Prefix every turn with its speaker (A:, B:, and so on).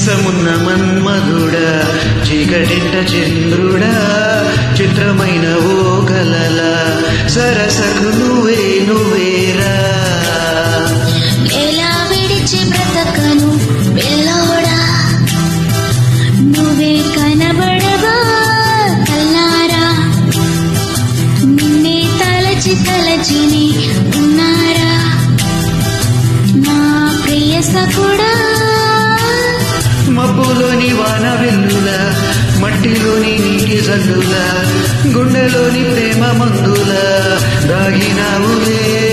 A: మీసమున్న మన్మధుడా చీకటింట చంద్రుడా చిత్రమైన ఓ కలల సరసకు నువ్వే నువ్వేరా
B: ఎలా విడిచి బ్రతకను పిల్లోడా నువ్వే కనబడవా కల్లారా నిన్నే తలచి తలచిని ఉన్నారా నా ప్రియ సకుడా
A: మబ్బులోని వాన వెల్లుల మట్టిలోని నీటి జల్లుల గుండెలోని ప్రేమ మందుల దాగినావులే